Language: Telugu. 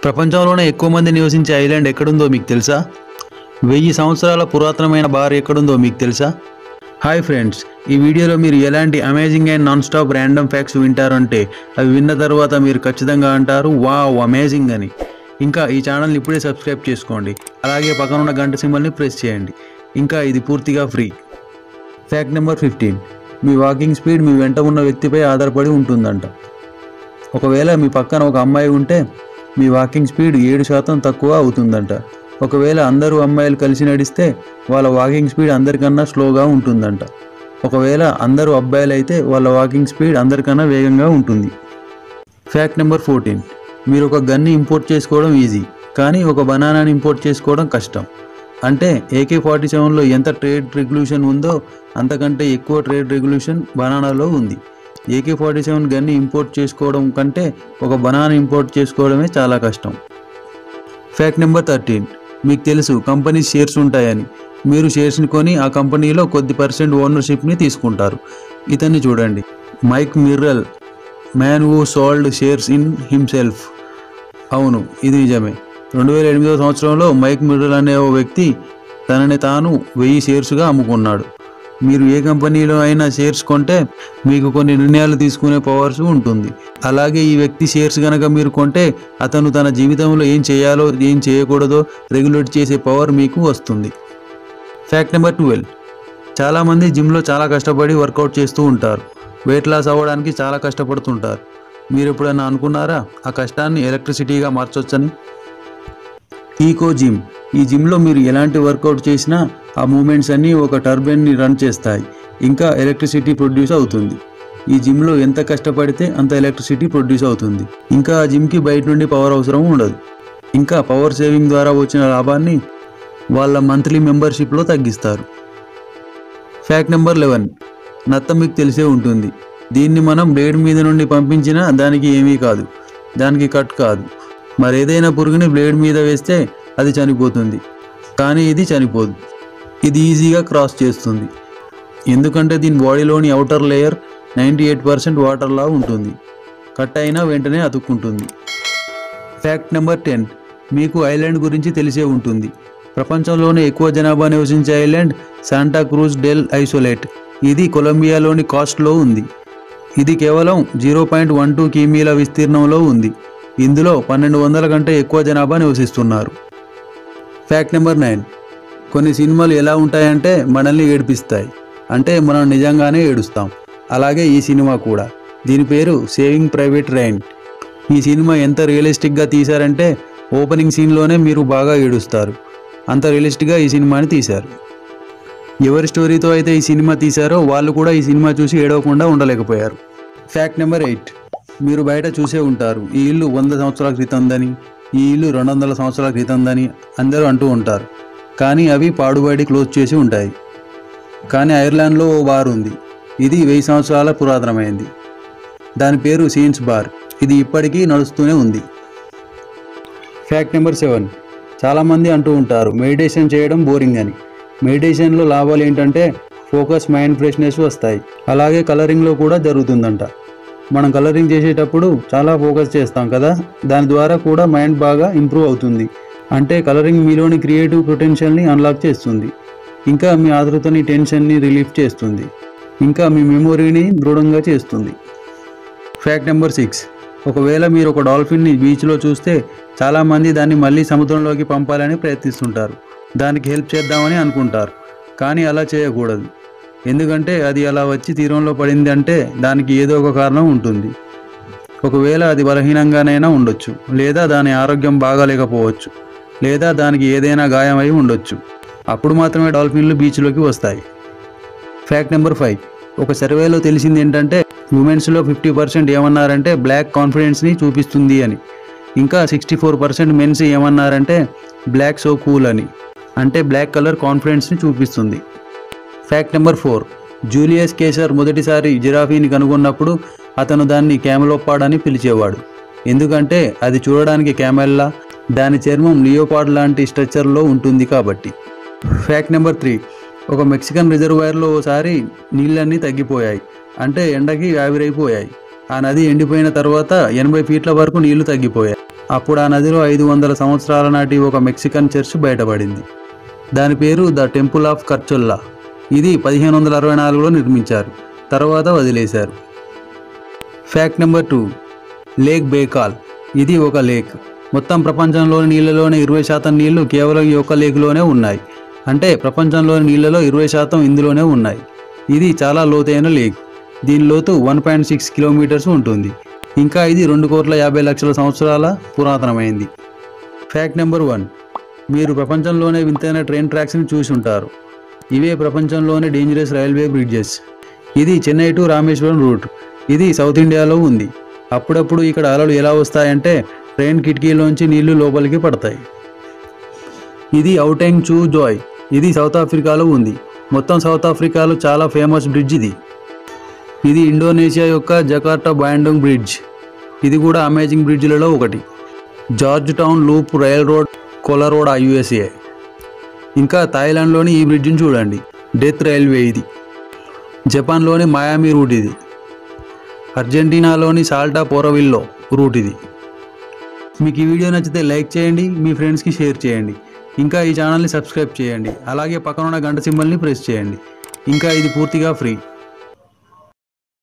ప్రపంచంలోనే ఎక్కువ మంది నివసించే ఐలాండ్ ఎక్కడుందో మీకు తెలుసా వెయ్యి సంవత్సరాల పురాతనమైన బార్ ఎక్కడుందో మీకు తెలుసా హాయ్ ఫ్రెండ్స్ ఈ వీడియోలో మీరు ఎలాంటి amazing and non stop random facts వింటారంటే అవి విన్న తర్వాత మీరు ఖచ్చితంగా అంటారు వావ్ అమేజింగ్ అని ఇంకా ఈ ఛానల్ని ఇప్పుడే సబ్స్క్రైబ్ చేసుకోండి అలాగే పక్కనున్న గంట సింబల్ని ప్రెస్ చేయండి ఇంకా ఇది పూర్తిగా ఫ్రీ ఫ్యాక్ట్ నెంబర్ ఫిఫ్టీన్ మీ వాకింగ్ స్పీడ్ మీ వెంట ఉన్న వ్యక్తిపై ఆధారపడి ఉంటుందంట ఒకవేళ మీ పక్కన ఒక అమ్మాయి ఉంటే మీ వాకింగ్ స్పీడ్ ఏడు శాతం తక్కువ అవుతుందంట ఒకవేళ అందరూ అమ్మాయిలు కలిసి నడిస్తే వాళ్ళ వాకింగ్ స్పీడ్ అందరికన్నా స్లోగా ఉంటుందంట ఒకవేళ అందరూ అబ్బాయిలు అయితే వాళ్ళ వాకింగ్ స్పీడ్ అందరికన్నా వేగంగా ఉంటుంది ఫ్యాక్ట్ నెంబర్ ఫోర్టీన్ మీరు ఒక గన్ని ఇంపోర్ట్ చేసుకోవడం ఈజీ కానీ ఒక బనానాని ఇంపోర్ట్ చేసుకోవడం కష్టం అంటే ఏకే ఫార్టీ సెవెన్లో ఎంత ట్రేడ్ రెగ్యులేషన్ ఉందో అంతకంటే ఎక్కువ ట్రేడ్ రెగ్యులేషన్ బనానాలో ఉంది ఏకే ఫార్టీ సెవెన్ గన్ని ఇంపోర్ట్ చేసుకోవడం కంటే ఒక బనానా ఇంపోర్ట్ చేసుకోవడమే చాలా కష్టం ఫ్యాక్ట్ నెంబర్ థర్టీన్ మీకు తెలుసు కంపెనీ షేర్స్ ఉంటాయని మీరు షేర్స్ని కొని ఆ కంపెనీలో కొద్ది పర్సెంట్ ఓనర్షిప్ని తీసుకుంటారు ఇతన్ని చూడండి Mike Merrill man who sold shares in himself అవును ఇది నిజమే రెండు వేల ఎనిమిదో సంవత్సరంలో మైక్ మిర్రల్ అనే ఓ వ్యక్తి తనని తాను వెయ్యి షేర్స్గా అమ్ముకున్నాడు మీరు ఏ కంపెనీలో అయినా షేర్స్ కొంటే మీకు కొన్ని నిర్ణయాలు తీసుకునే పవర్స్ ఉంటుంది అలాగే ఈ వ్యక్తి షేర్స్ గనక మీరు కొంటే అతను తన జీవితంలో ఏం చేయాలో ఏం చేయకూడదో రెగ్యులేట్ చేసే పవర్ మీకు వస్తుంది ఫ్యాక్ట్ నెంబర్ ట్వెల్వ్ చాలామంది జిమ్లో చాలా కష్టపడి వర్కౌట్ చేస్తూ ఉంటారు వెయిట్ లాస్ అవ్వడానికి చాలా కష్టపడుతుంటారు మీరు ఎప్పుడైనా అనుకున్నారా ఆ కష్టాన్ని ఎలక్ట్రిసిటీగా మార్చొచ్చని ఈకో జిమ్ ఈ జిమ్లో మీరు ఎలాంటి వర్కౌట్ చేసినా ఆ మూమెంట్స్ అన్నీ ఒక టర్బైన్ని రన్ చేస్తాయి ఇంకా ఎలక్ట్రిసిటీ ప్రొడ్యూస్ అవుతుంది ఈ జిమ్లో ఎంత కష్టపడితే అంత ఎలక్ట్రిసిటీ ప్రొడ్యూస్ అవుతుంది ఇంకా ఆ జిమ్కి బయట నుండి పవర్ అవసరం ఉండదు ఇంకా పవర్ సేవింగ్ ద్వారా వచ్చిన లాభాన్ని వాళ్ళ మంత్లీ మెంబర్షిప్లో తగ్గిస్తారు ఫ్యాక్ట్ నెంబర్ లెవెన్ నత్త మీకు తెలిసే ఉంటుంది దీన్ని మనం బ్లేడ్ మీద నుండి పంపించినా దానికి ఏమీ కాదు దానికి కట్ కాదు మరి ఏదైనా పురుగుని బ్లేడ్ మీద వేస్తే అది చనిపోతుంది కానీ ఇది చనిపోదు ఇది ఈజీగా క్రాస్ చేస్తుంది ఎందుకంటే దీని బాడీలోని outer layer ninety eight percent వాటర్లా ఉంటుంది కట్ అయినా వెంటనే అతుక్కుంటుంది ఫ్యాక్ట్ నెంబర్ టెన్ మీకు ఐలాండ్ గురించి తెలిసే ఉంటుంది ప్రపంచంలోనే ఎక్కువ జనాభా నివసించే island Santa Cruz del Islote ఇది కొలంబియాలోని కాస్ట్లో ఉంది ఇది కేవలం జీరో పాయింట్ వన్ టూ కిమీల విస్తీర్ణంలో ఉంది ఇందులో పన్నెండు వందల కంటే ఎక్కువ జనాభా నివసిస్తున్నారు ఫ్యాక్ట్ నెంబర్ నైన్ కొన్ని సినిమాలు ఎలా ఉంటాయంటే మనల్ని ఏడిపిస్తాయి అంటే మనం నిజంగానే ఏడుస్తాం అలాగే ఈ సినిమా కూడా దీని పేరు సేవింగ్ ప్రైవేట్ రైన్ ఈ సినిమా ఎంత రియలిస్టిక్గా తీశారంటే ఓపెనింగ్ సీన్లోనే మీరు బాగా ఏడుస్తారు అంత రియలిస్టిక్గా ఈ సినిమాని తీశారు ఎవరి స్టోరీతో అయితే ఈ సినిమా తీశారో వాళ్ళు కూడా ఈ సినిమా చూసి ఏడవకుండా ఉండలేకపోయారు ఫ్యాక్ట్ నెంబర్ ఎయిట్ మీరు బయట చూసే ఉంటారు ఈ ఇల్లు వంద సంవత్సరాల క్రితందని ఈ ఇల్లు రెండు వందల సంవత్సరాల క్రితందని అందరూ అంటూ ఉంటారు కానీ అవి పాడుబడి క్లోజ్ చేసి ఉంటాయి కానీ ఐర్లాండ్లో ఓ బార్ ఉంది ఇది వెయ్యి సంవత్సరాల పురాతనమైంది దాని పేరు సీన్స్ బార్ ఇది ఇప్పటికీ నడుస్తూనే ఉంది ఫ్యాక్ట్ నెంబర్ సెవెన్ చాలామంది అంటూ ఉంటారు మెడిటేషన్ చేయడం బోరింగ్ అని మెడిటేషన్లో లాభాలు ఏంటంటే ఫోకస్ మైండ్ ఫ్రెష్నెస్ వస్తాయి అలాగే కలరింగ్లో కూడా జరుగుతుందంట మనం కలరింగ్ చేసేటప్పుడు చాలా ఫోకస్ చేస్తాం కదా దాని ద్వారా కూడా మైండ్ బాగా ఇంప్రూవ్ అవుతుంది అంటే కలరింగ్ మీలోని క్రియేటివ్ పొటెన్షియల్ని అన్లాక్ చేస్తుంది ఇంకా మీ ఆతృతని టెన్షన్ని రిలీఫ్ చేస్తుంది ఇంకా మీ మెమొరీని దృఢంగా చేస్తుంది ఫ్యాక్ట్ నెంబర్ సిక్స్ ఒకవేళ మీరు ఒక డాల్ఫిన్ని బీచ్లో చూస్తే చాలామంది దాన్ని మళ్ళీ సముద్రంలోకి పంపాలని ప్రయత్నిస్తుంటారు దానికి హెల్ప్ చేద్దామని అనుకుంటారు కానీ అలా చేయకూడదు ఎందుకంటే అది అలా వచ్చి తీరంలో పడింది అంటే దానికి ఏదో ఒక కారణం ఉంటుంది ఒకవేళ అది బలహీనంగానైనా ఉండొచ్చు లేదా దాని ఆరోగ్యం బాగాలేకపోవచ్చు లేదా దానికి ఏదైనా గాయమై ఉండొచ్చు అప్పుడు మాత్రమే డాల్ఫిన్లు బీచ్లోకి వస్తాయి ఫ్యాక్ట్ నెంబర్ ఫైవ్ ఒక సర్వేలో తెలిసింది ఏంటంటే ఉమెన్స్లో ఫిఫ్టీ పర్సెంట్ ఏమన్నారంటే బ్లాక్ కాన్ఫిడెన్స్ని చూపిస్తుంది అని ఇంకా సిక్స్టీ ఫోర్ పర్సెంట్ మెన్స్ ఏమన్నారంటే బ్లాక్ సో కూల్ అని అంటే బ్లాక్ కలర్ కాన్ఫిడెన్స్ని చూపిస్తుంది fact number four Julius Caesar మొదటిసారి జిరాఫీని కనుగొన్నప్పుడు అతను దాన్ని క్యామెలోపాడ్ అని పిలిచేవాడు ఎందుకంటే అది చూడడానికి క్యామెల్లా దాని చర్మం లియోపాడ్ లాంటి స్ట్రక్చర్లో ఉంటుంది కాబట్టి ఫ్యాక్ట్ నెంబర్ త్రీ ఒక మెక్సికన్ రిజర్వాయర్లో ఓసారి నీళ్ళన్నీ తగ్గిపోయాయి అంటే ఎండకి ఆవిరైపోయాయి ఆ నది ఎండిపోయిన తర్వాత ఎనభై ఫీట్ల వరకు నీళ్లు తగ్గిపోయాయి అప్పుడు ఆ నదిలో ఐదు వందల సంవత్సరాల నాటి ఒక మెక్సికన్ చర్చ్ బయటపడింది దాని పేరు ద టెంపుల్ ఆఫ్ కర్చొల్లా ఇది పదిహేను వందల అరవై నాలుగులో నిర్మించారు తర్వాత వదిలేశారు fact number two lake Baikal ఇది ఒక లేక్ మొత్తం ప్రపంచంలోని నీళ్ళలోని ఇరవై శాతం నీళ్లు కేవలం ఈ ఒక్క లేక్లోనే ఉన్నాయి అంటే ప్రపంచంలోని నీళ్ళలో ఇరవై శాతం ఇందులోనే ఉన్నాయి ఇది చాలా లోతైన లేక్ దీని లోతు వన్ పాయింట్ సిక్స్ కిలోమీటర్స్ ఉంటుంది ఇంకా ఇది రెండు కోట్ల యాభై లక్షల సంవత్సరాల పురాతనమైంది ఫ్యాక్ట్ నెంబర్ వన్ మీరు ప్రపంచంలోనే వింతైన ట్రైన్ ట్రాక్స్ని చూసి ఉంటారు ఇవే ప్రపంచంలోనే డేంజరస్ రైల్వే బ్రిడ్జెస్ ఇది చెన్నై టు రామేశ్వరం రూట్ ఇది సౌత్ ఇండియాలో ఉంది అప్పుడప్పుడు ఇక్కడ అలలు ఎలా వస్తాయంటే ట్రైన్ కిటికీలోంచి నీళ్లు లోపలికి పడతాయి ఇది ఔటెంగ్ చూ జాయ్ ఇది సౌత్ ఆఫ్రికాలో ఉంది మొత్తం సౌత్ ఆఫ్రికాలో చాలా ఫేమస్ బ్రిడ్జ్ ఇది ఇది ఇండోనేషియా యొక్క జకార్టా బాండుంగ్ బ్రిడ్జ్ ఇది కూడా అమేజింగ్ బ్రిడ్జ్లలో ఒకటి Georgetown loop railroad Colorado USA ఇంకా థాయిలాండ్లోని ఈ బ్రిడ్జ్ని చూడండి డెత్ రైల్వే ఇది జపాన్లోని మయామి రూట్ ఇది అర్జెంటీనాలోని సాల్టా పోరవిల్లో రూట్ ఇది మీకు ఈ వీడియో నచ్చితే లైక్ చేయండి మీ ఫ్రెండ్స్కి షేర్ చేయండి ఇంకా ఈ ఛానల్ని సబ్స్క్రైబ్ చేయండి అలాగే పక్కన ఉన్న గంట సింబల్ని ప్రెస్ చేయండి ఇంకా ఇది పూర్తిగా ఫ్రీ